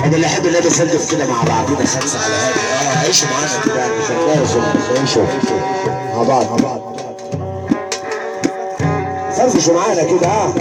انا اللي احب اللي نسلف كده مع بعضينا خمسه على هادي اه عيشوا معانا كده يعني شغال عيشوا مع بعض مع بعض فرفشوا معانا كده اه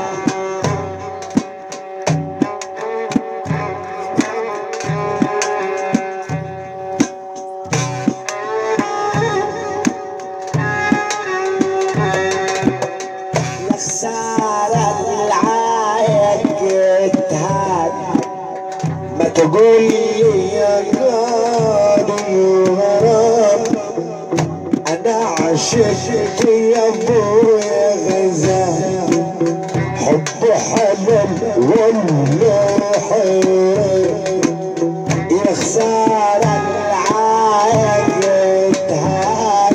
يا خسارة العايق اتهان ما تقول لي يا قاضي غرام انا عشقت يا ابويا غزال حب حلال ولا حرام يا خسارة العايق اتهان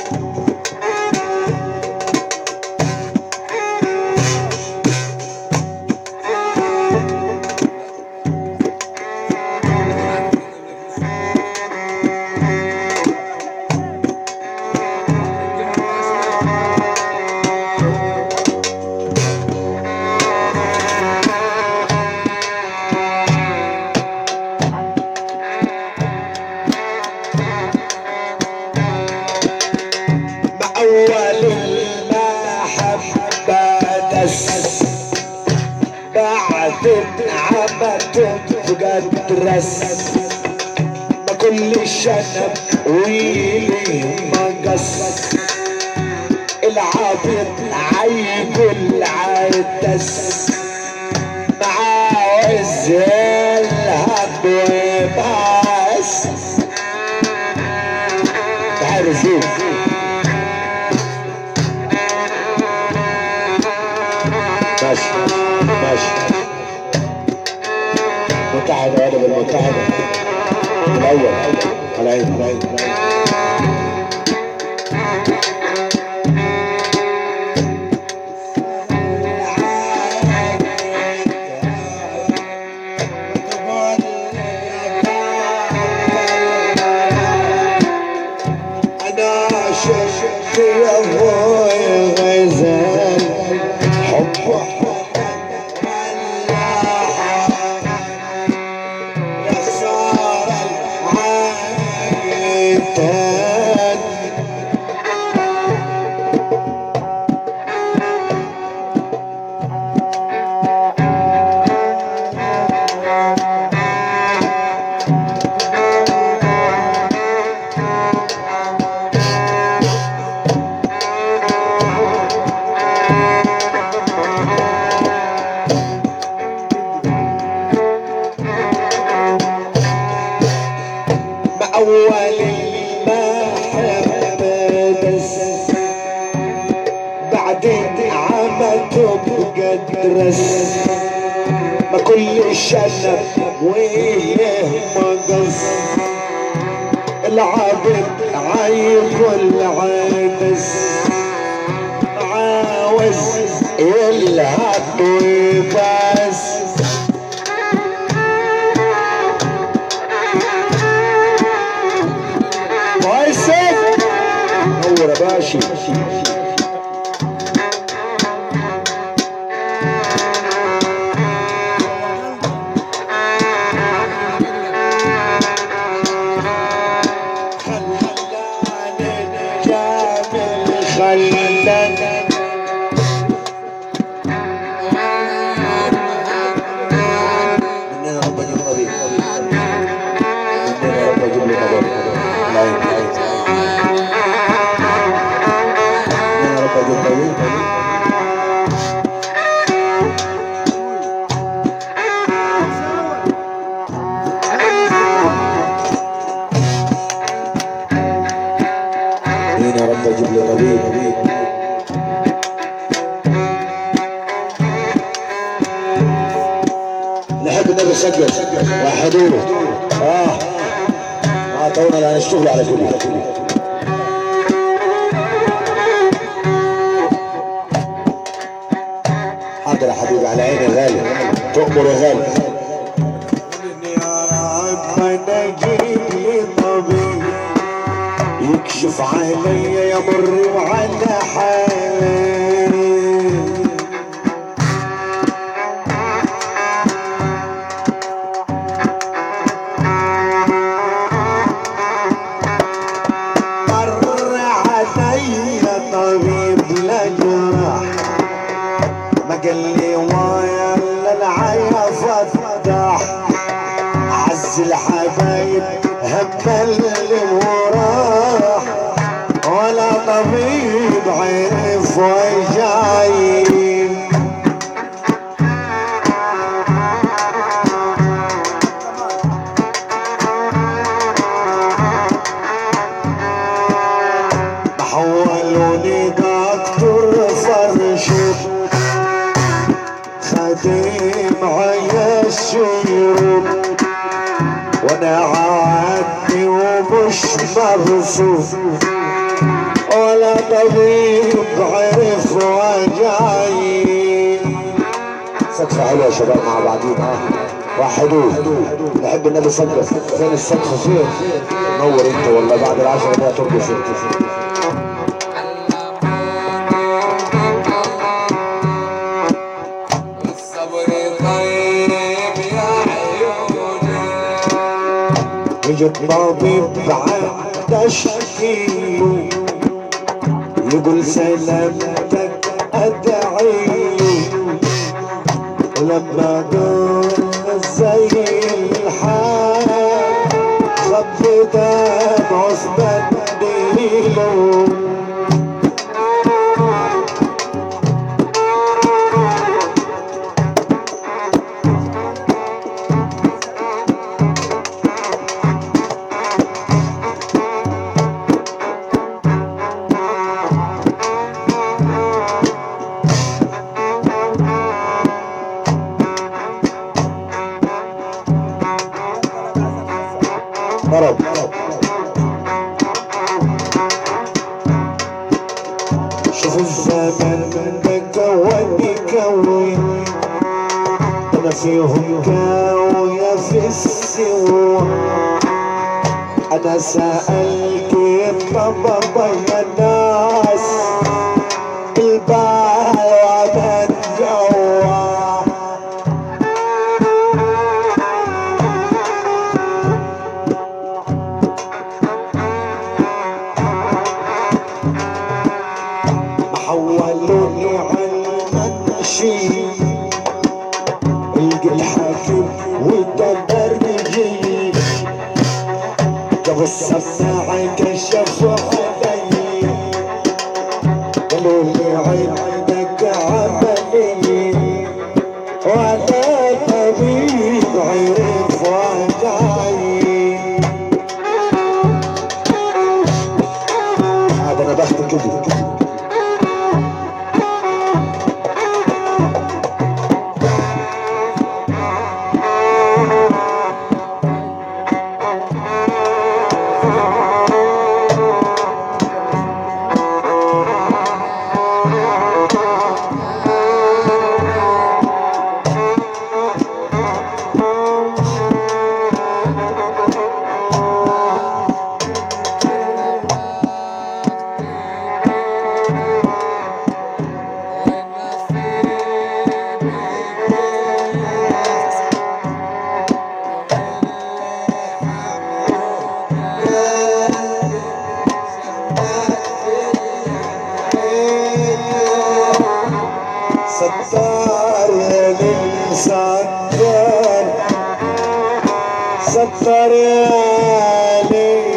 مع أول المحبة دس بعد عمت تقدرس ما كل شنب ويلي مقص العبيط عيقول عدس مع عز الهب وبس تعرفوا ماشي ماشي متحدة ولا بالمتحدة الأول على عين على عين على عين. أنا شفت يا أبوي غزال حب يا خسارة العايتان بأول ما حبيت بعدين عملت بقدرس ما كل شنب ويه مقص العبد عيب العدس عاوز يلعب وبس كويسة نور يا باشا خلنا مننا رب اجيب طبيب مننا رب اجيب لي طبيب لا لا مننا رب اجيب طبيب مين يا رب اجيب لي طبيب نحب النبي سجل وحدوه اه ما تونا لا نشتغل على كل حاضر يا حبيبي على عيني يا غالي تؤمر يا غالي يا ربنا جيب لي طبيب يكشف علي يمر وعلى حالي اتكلم وراح ولا طبيب عرف وجاي حولوني دكتور فرشد خديم عيش الشيوخ وانا عادي ومش مبسوط ولا طبيب عرف وجعي سقف حلو يا شباب مع بعضين ها وحدوه نحب النبي سقف فين السقف فين نور انت والله بعد العشرة دقيقة ترقص انت الصبر طيب يا عيوني يجي طبيب عنده شكيل يقول سلامتك ادعي ولما قال زي الحال خبيت ابعث بديله ضرب شوف الزمن ده كون يكون انا فيهم كاوية في السوا انا سألت طبابا يا ناس البال ومن جوا حولوني على المنشي القى الحاكم والتبرجي جابوا السماعة كشف علي قالوا لي عندك عملي وانا طبيب عرف وجعي هذا انا بختم كده ستار للستار ستار يا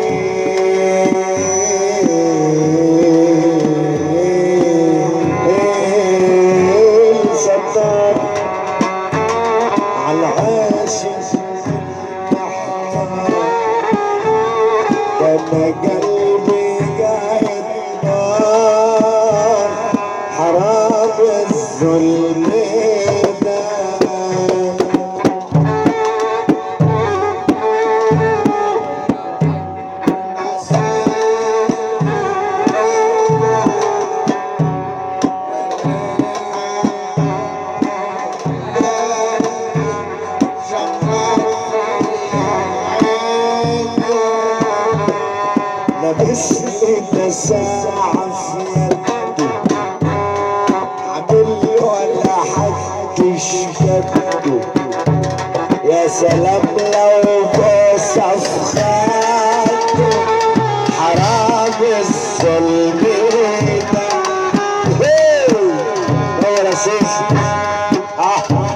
ليل ستار على العاشق انا قلبي قاعد نار حرام الظلم ده لبسني ساعة في يدي عامل ولا حد شده يا سلام لو بوصف خده حرام الظلم ده هي، هو يا سيدي آه.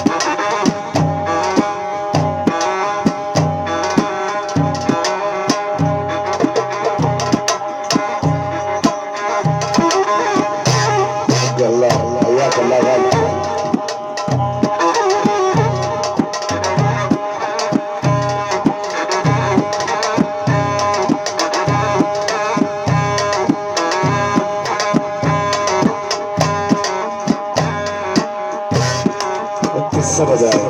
حبايبي